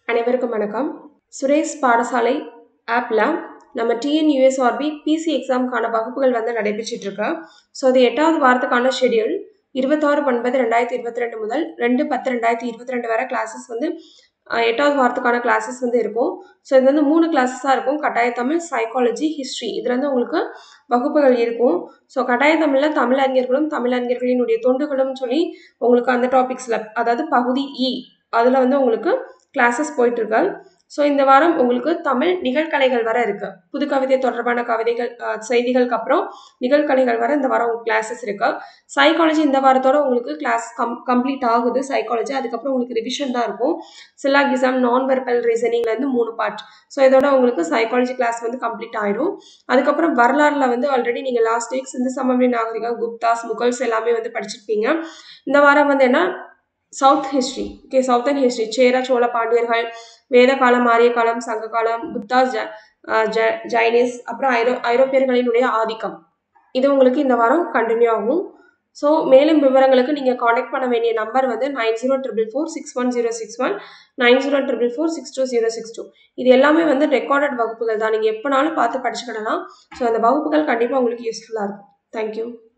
அனைவருக்கும் வணக்கம் சுரேஷ் பாடசாலை ஆப்பில் நம்ம டிஎன்யூஎஸ்ஆர்பி பிசி எக்ஸாமுக்கான வகுப்புகள் வந்து நடைபெற்றுட்டு இருக்கு ஸோ அது எட்டாவது வாரத்துக்கான ஷெடியூல் இருபத்தாறு ஒன்பது ரெண்டாயிரத்தி இருபத்தி ரெண்டு முதல் ரெண்டு பத்து ரெண்டாயிரத்தி இருபத்தி ரெண்டு வரை கிளாஸஸ் வந்து அஹ், எட்டாவது வாரத்துக்கான கிளாஸஸ் வந்து இருக்கும் ஸோ இது வந்து மூணு கிளாஸஸாக இருக்கும் கட்டாய தமிழ் சைக்காலஜி ஹிஸ்ட்ரி இதுல வந்து உங்களுக்கு வகுப்புகள் இருக்கும் ஸோ கட்டாய தமிழில் தமிழறிஞர்களும் தமிழறிஞர்களினுடைய தொண்டுகளும் சொல்லி உங்களுக்கு அந்த டாபிக்ஸில் அதாவது பகுதி இ அதில் வந்து உங்களுக்கு கிளாஸஸ் போயிட்டு இருக்கு ஸோ இந்த வாரம் உங்களுக்கு தமிழ் நிகழ்கலைகள் வர இருக்கு புது கவிதை தொடர்பான கவிதைகள் அஹ், செய்திகளுக்கு அப்புறம் நிகழ்கலைகள் வர இந்த வாரம் உங்களுக்கு கிளாஸஸ் இருக்கு சைக்காலஜி இந்த வாரத்தோட உங்களுக்கு கிளாஸ் கம் கம்ப்ளீட் ஆகுது சைக்காலஜி அதுக்கப்புறம் உங்களுக்கு ரிவிஷன் தான் இருக்கும் சிலாகிசம் நான் வெர்பல் ரீசனிங்லேருந்து மூணு பார்ட் ஸோ இதோட உங்களுக்கு சைக்காலஜி கிளாஸ் வந்து கம்ப்ளீட் ஆயிரும் அதுக்கப்புறம் வரலாறுல வந்து ஆல்ரெடி நீங்கள் லாஸ்ட் வீக் சிந்து சமவெளி நாகரிகம் குப்தாஸ் முகல்ஸ் எல்லாமே வந்து படிச்சிருப்பீங்க இந்த வாரம் வந்து என்ன south history okay southern history Chera Chola பாண்டியர்கள் வேத காலம் ஆரிய காலம் சங்க காலம் புத்தாஸ் ஜ அஹ் ஜ- ஜைனிஸ் அப்புறம் ஐரோ ஐரோப்பியர்களினுடைய ஆதிக்கம் இது உங்களுக்கு இந்த வாரம் கண்டினியூ ஆகும் ஸோ மேலும் விவரங்களுக்கு நீங்கள் காண்டாக்ட் பண்ண வேண்டிய நம்பர் வந்து nine zero triple four six one zero six one nine zero triple four six two zero six two இது எல்லாமே வந்து ரெக்கார்டட் வகுப்புகள் தான் நீங்கள் எப்போனாலும் பார்த்து படிச்சுக்கிடலாம் ஸோ அந்த வகுப்புகள் கண்டிப்பாக உங்களுக்கு யூஸ்ஃபுல்லாக இருக்கும் தேங்க்யூ